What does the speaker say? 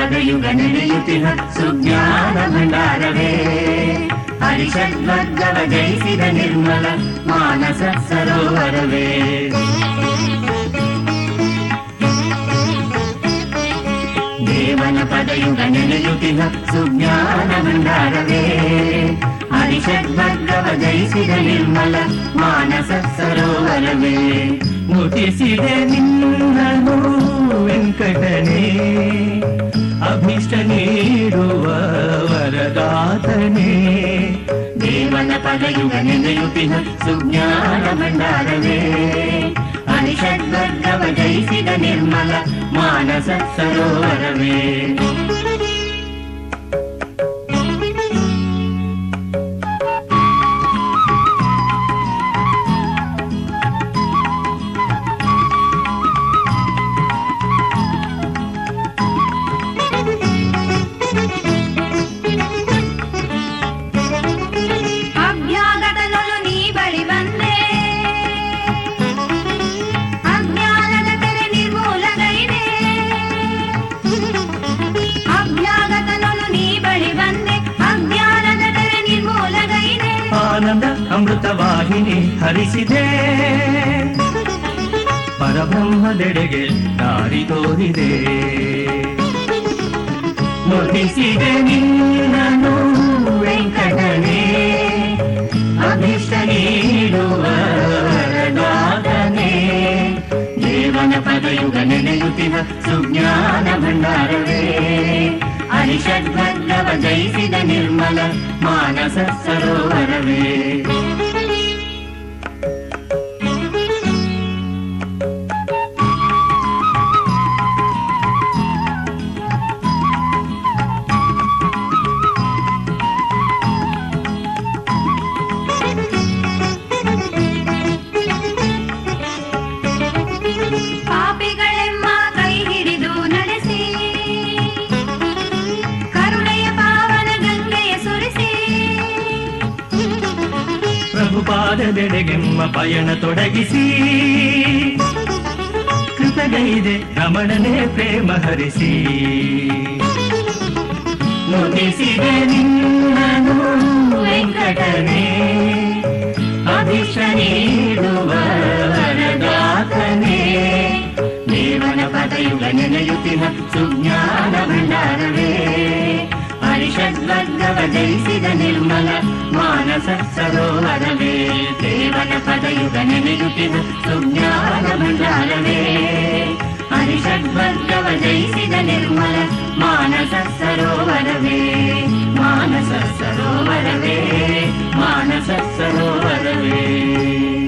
ಪದಯುಗ ನೆನೆಯುತ್ತಿಹ ಸುಜ್ಞಾನ ಭಂಡಾರವೇ ಹರಿಷಡ್ವರ್ಗವ ಜಯಿಸಿದ ನಿರ್ಮಲ ಮಾನಸ ಸರೋವರವೇ ದೇವನ ಪದಯುಗ ನೆನೆಯುತ್ತಿಹ ಸುಜ್ಞಾನ ಭಂಡಾರವೇ ಹರಿಷಡ್ವರ್ಗವ ಜಯಿಸಿದ ನಿರ್ಮಲ ಮಾನಸ ಸರೋವರವೇ ಮುಟ್ಟಿಸಿದೆ ನಿನ್ನನು ವೆಂಕಟನೇ ಅಭಿಷ್ಟ ನೀಡುವ ವರದಾತನೇ ದೇವನ ಪದಯುಗ ನೆನೆಯುತ್ತಿಹ ಸುಜ್ಞಾನ ಭಂಡಾರವೇ ಹರಿಷಡ್ವರ್ಗವ ಜಯಿಸಿದ ನಿರ್ಮಲ ಮಾನಸ ಸರೋವರವೇ ಅಭ್ಯಾಗತನೊಲು ನೀ ಬಳಿ ಬಂದೆ ಅಜ್ಞಾನದ ತೆರೆ ನಿರ್ಮೂಲಗೈದೆ ಅಭ್ಯಾಗತನೊಲು ನೀ ಬಳಿ ಬಂದೆ ಅಜ್ಞಾನದ ತೆರೆ ನಿರ್ಮೂಲಗೈದೆ ಆನಂದ ಅಮೃತ ವಾಹಿನಿ ಹರಿಸಿದೆ ಪರಬ್ರಹ್ಮದೆಡೆಗೆ ದಾರಿ ತೋರಿದೆ ಮುಗಿಸಿದೆ ನಿನ್ನನು ವೆಂಕಟನೇ ಅಭಿಷ್ಟ ನೀಡುವ ವರದಾತನೇ ದೇವನ ಪದಯುಗ ನೆನೆಯುತ್ತಿನ ಸುಜ್ಞಾನ ಭಂಡಾರವೇ ಹರಿಷಡ್ವರ್ಗವ ಜಯಿಸಿದ ನಿರ್ಮಲ ಮಾನಸ ಸರೋವರವೇ ಪಾಪಿಗಳೆಮ್ಮ ಕೈ ಹಿಡಿದು ನಡೆಸಿ ಕರುಣೆಯ ಪಾವನ ಗಂಗೆಯ ಸುರಿಸಿ ಪ್ರಭುಪಾದದೆಡೆಗೆಮ್ಮ ಪಯಣ ತೊಡಗಿಸಿ ಕೃತಗೈದೆ ರಮಣನೆ ಪ್ರೇಮ ಹರಿಸಿ ಮುಗಿಸಿದೆ ನಿನ್ನನು ವೆಂಕಟನೇ ಅಭಿಷ ನೀಡುವ ವರದಾತನೇ ದೇವನ ಪದಯುಗ ನೆನೆಯುತ್ತಿನ ಸುಜ್ಞಾನ ಭಂಡಾರವೇ ಹರಿಷಡ್ವರ್ಗವ ಜಯಿಸಿದ ನಿರ್ಮಲ ಮಾನಸ ಸರೋವರವೇ ದೇವನ ಪದಯುಗ ನೆನೆಯುತ್ತಿನ ಸುಜ್ಞಾನ ಭಂಡಾರವೇ ಹರಿಷಡ್ವರ್ಗವ ಜಯಿಸಿದ ನಿರ್ಮಲ ಮಾನಸ ಸರೋವರವೇ ಮಾನಸ ಸರೋವರವೇ ಮಾನಸ ಸರೋವರವೇ